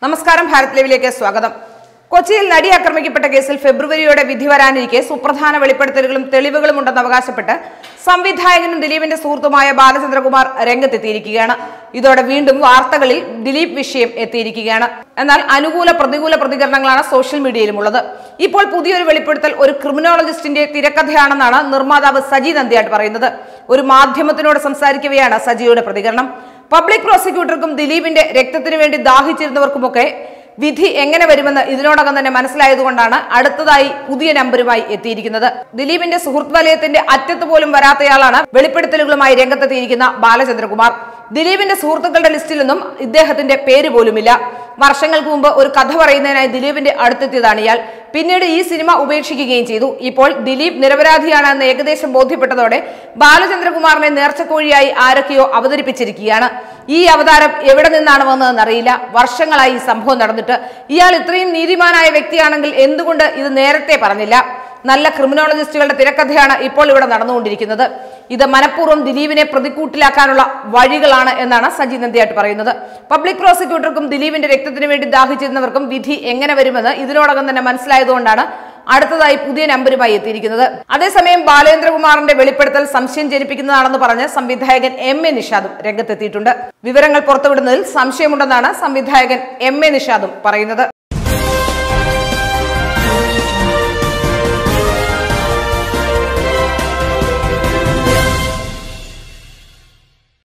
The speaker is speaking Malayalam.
നമസ്കാരം ഭാരത് ലൈവിലേക്ക് സ്വാഗതം കൊച്ചിയിൽ നടി ആക്രമിക്കപ്പെട്ട കേസിൽ ഫെബ്രുവരിയോടെ വിധി വരാനിരിക്കെ സുപ്രധാന വെളിപ്പെടുത്തലുകളും തെളിവുകളും ഉണ്ടെന്ന് അവകാശപ്പെട്ട് സംവിധായകനും ദിലീപിന്റെ സുഹൃത്തുമായ ബാലചന്ദ്രകുമാർ രംഗത്തെത്തിയിരിക്കുകയാണ് ഇതോടെ വീണ്ടും വാർത്തകളിൽ ദിലീപ് വിഷയം എത്തിയിരിക്കുകയാണ് എന്നാൽ അനുകൂല പ്രതികൂല പ്രതികരണങ്ങളാണ് സോഷ്യൽ മീഡിയയിലുമുള്ളത് ഇപ്പോൾ പുതിയൊരു വെളിപ്പെടുത്തൽ ഒരു ക്രിമിനോളജിസ്റ്റിന്റെ തിരക്കഥയാണെന്നാണ് നിർമ്മാതാവ് സജി നന്ദിയാട്ട് പറയുന്നത് ഒരു മാധ്യമത്തിനോട് സംസാരിക്കവെയാണ് സജിയുടെ പ്രതികരണം പബ്ലിക് പ്രോസിക്യൂട്ടർക്കും ദിലീപിന്റെ രക്തത്തിനു വേണ്ടി ദാഹിച്ചിരുന്നവർക്കുമൊക്കെ വിധി എങ്ങനെ വരുമെന്ന് ഇതിനോടകം തന്നെ മനസ്സിലായതുകൊണ്ടാണ് അടുത്തതായി പുതിയ നമ്പരുമായി എത്തിയിരിക്കുന്നത് ദിലീപിന്റെ സുഹൃത്ത് വലയത്തിന്റെ അറ്റത്ത് പോലും വരാത്തയാളാണ് വെളിപ്പെടുത്തലുകളുമായി രംഗത്തെത്തിയിരിക്കുന്ന ബാലചന്ദ്രകുമാർ ദിലീപിന്റെ സുഹൃത്തുക്കളുടെ ലിസ്റ്റിൽ നിന്നും ഇദ്ദേഹത്തിന്റെ പേര് പോലുമില്ല വർഷങ്ങൾക്ക് മുമ്പ് ഒരു കഥ പറയുന്നതിനായി ദിലീപിന്റെ അടുത്തെത്തിയതാണ് ഇയാൾ പിന്നീട് ഈ സിനിമ ഉപേക്ഷിക്കുകയും ചെയ്തു ഇപ്പോൾ ദിലീപ് നിരപരാധിയാണെന്ന് ഏകദേശം ബോധ്യപ്പെട്ടതോടെ ബാലചന്ദ്രകുമാറിനെ നേർച്ചക്കോഴിയായി ആരൊക്കെയോ അവതരിപ്പിച്ചിരിക്കുകയാണ് ഈ അവതാരം എവിടെ നിന്നാണ് വന്നതെന്ന് അറിയില്ല വർഷങ്ങളായി ഈ സംഭവം നടന്നിട്ട് ഇയാൾ ഇത്രയും നീതിമാനായ വ്യക്തിയാണെങ്കിൽ എന്തുകൊണ്ട് ഇത് നേരത്തെ പറഞ്ഞില്ല നല്ല ക്രിമിനോളജിസ്റ്റുകളുടെ തിരക്കഥയാണ് ഇപ്പോൾ ഇവിടെ നടന്നുകൊണ്ടിരിക്കുന്നത് ഇത് മനഃപൂർവ്വം ദിലീപിനെ പ്രതിക്കൂട്ടിലാക്കാനുള്ള വഴികളാണ് എന്നാണ് സജി നന്ദിയായിട്ട് പറയുന്നത് പബ്ലിക് പ്രോസിക്യൂട്ടർക്കും ദിലീപിന്റെ രക്തത്തിന് വേണ്ടി ദാഹിച്ചിരുന്നവർക്കും വിധി എങ്ങനെ വരുമെന്ന് ഇതിനോടകം തന്നെ മനസ്സിലായതുകൊണ്ടാണ് അടുത്തതായി പുതിയ നമ്പരുമായി എത്തിയിരിക്കുന്നത് അതേസമയം ബാലേന്ദ്രകുമാറിന്റെ വെളിപ്പെടുത്തൽ സംശയം ജനിപ്പിക്കുന്നതാണെന്ന് പറഞ്ഞ് സംവിധായകൻ എം എ നിഷാദും രംഗത്തെത്തിയിട്ടുണ്ട് വിവരങ്ങൾ പുറത്തുവിടുന്നതിൽ സംശയമുണ്ടെന്നാണ് സംവിധായകൻ എം എ നിഷാദും പറയുന്നത്